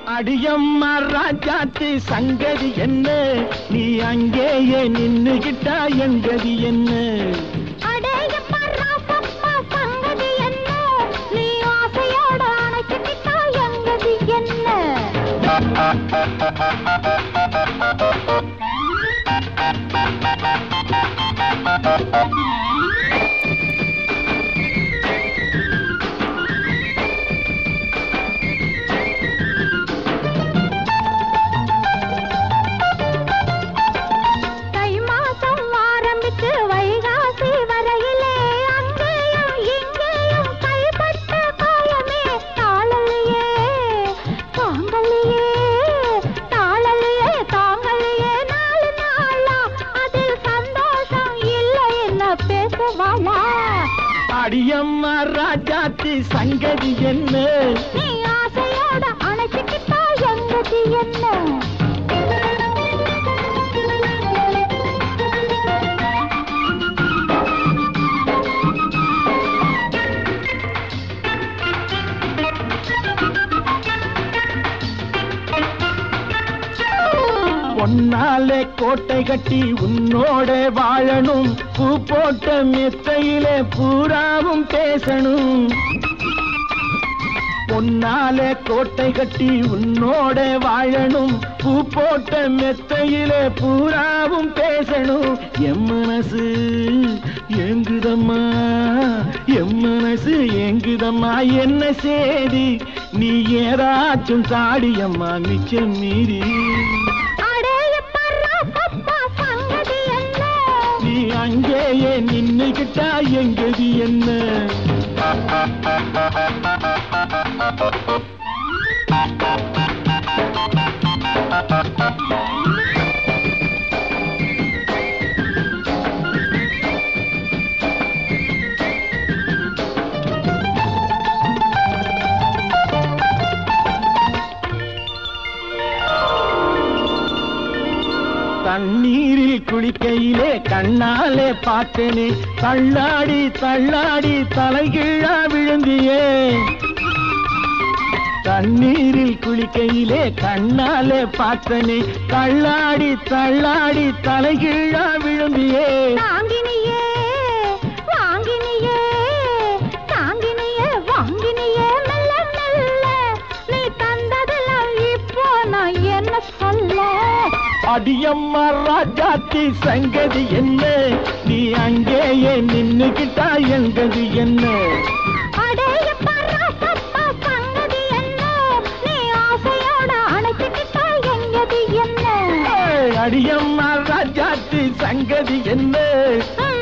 அடியம்மா ராஜாத்தி சங்கதி என்ன நீ அங்கேயே நின்னுகிட்டா எங்கதி என்ன அடேயப்பா ராசப்பா சங்கதி என்ன நீ ஆசையோட அணைச்சிட்டா எங்கதி என்ன தை மாசம் ஆரம்பித்து வைகாசி வரையிலே அங்கேயும் இங்கேயும் கைப்பட்ட காயமே தாளலையே தாங்கலையே தாளலையே தாங்கலையே நாலு நாளா அதில் சந்தோஷம் இல்லை என்ன பேசுவாளா அடியம்மா ராஜாத்தி சங்கதி என்ன நீ ஆசையோட அணைச்சிக்கிட்டா எங்கதி என்ன பொன்னாலே கோட்டை கட்டி உன்னோட வாழணும் பூ போட்ட மெத்தையிலே பூராவும் பேசணும் பொன்னாலே கோட்டை கட்டி உன்னோட வாழணும் பூ போட்ட மெத்தையிலே பூராவும் பேசணும் எம் மனசு ஏங்குதம்மா எம் மனசு ஏங்குதம்மா என்ன சேதி நீ ஏதாச்சும் தாடியம்மா மிச்சம் மீறி அடேயப்பா ராசப்பா சங்கதி என்ன நீ அங்கேயே நின்னுகிட்டா எங்கதி என்ன தண்ணீரில் குளிக்கையிலே கண்ணாலே பார்த்தேனே தள்ளாடி தள்ளாடி தலைகீழா விழுந்தியே தண்ணீரில் குளிக்கையிலே கண்ணாலே பார்த்தனே தள்ளாடி தள்ளாடி தலைகீழா விழுந்தியே தாங்கினியே வாங்கினியே தாங்கினியே வாங்கினியே மெல்ல மெல்ல நீ தந்ததெல்லாம் இப்போ நான் என்ன சொல்ல அடியம்மா ராஜாத்தி சங்கதி என்ன நீ அங்கேயே நின்னுகிட்டா எங்கது என்ன அடேயப்பா ராசப்பா சங்கதி என்ன நீ ஆசையோட அணைச்சிக்கிட்டா எங்கதி என்ன ஏய், அடியம்மா ராஜாத்தி சங்கதி என்ன ம்,